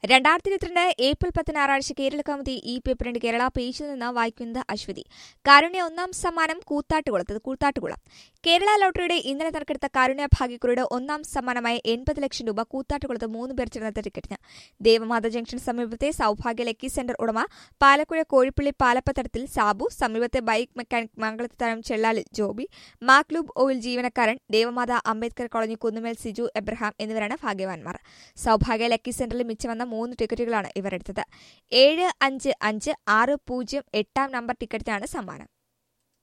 രണ്ടായിരത്തി ഇരുപത്തിരണ്ട് ഏപ്രിൽ പത്ത് ഞായറാഴ്ച കേരള കൗമുദി ഈ പേപ്പറിന്റെ കേരള പേജിൽ നിന്ന് വായിക്കുന്നത് അശ്വതി കാരുണ്യ ഒന്നാം സമ്മാനം കൂത്താട്ടുകുളത്ത് കൂത്താട്ടുകുളം കേരള ലോട്ടറിയുടെ ഇന്നലെ നറുക്കെടുത്ത കാരുണ്യ ഭാഗ്യക്കുറിയുടെ ഒന്നാം സമ്മാനമായ എൺപത് ലക്ഷം രൂപ കൂത്താട്ടുകുളത്ത് മൂന്ന് പേർ ചേർന്ന ടിക്കറ്റിന് ദേവമാത ജംഗ്ഷൻ സമീപത്തെ സൌഭാഗ്യ ലക്കി സെന്റർ ഉടമ പാലക്കുഴ കോഴിപ്പള്ളി പാലപ്പത്തടത്തിൽ സാബു സമീപത്തെ ബൈക്ക് മെക്കാനിക് മംഗളത്ത് തരം ചെള്ളാലിൽ ജോബി മാക്ലൂബ് ഓയിൽ ജീവനക്കാരൻ ദേവമാത അംബേദ്കർ കോളനി കുന്നുമേൽ സിജു എബ്രഹാം എന്നിവരാണ് ഭാഗ്യവാന്മാർ സൌഭാഗ്യ ലക്കി സെന്ററിൽ മിച്ചം വന്ന മൂന്ന് ടിക്കറ്റുകളാണ് ഇവർ എടുത്തത് ഏഴ് അഞ്ച് അഞ്ച് ആറ് പൂജ്യം എട്ടാം നമ്പർ ടിക്കറ്റിനാണ് സമ്മാനം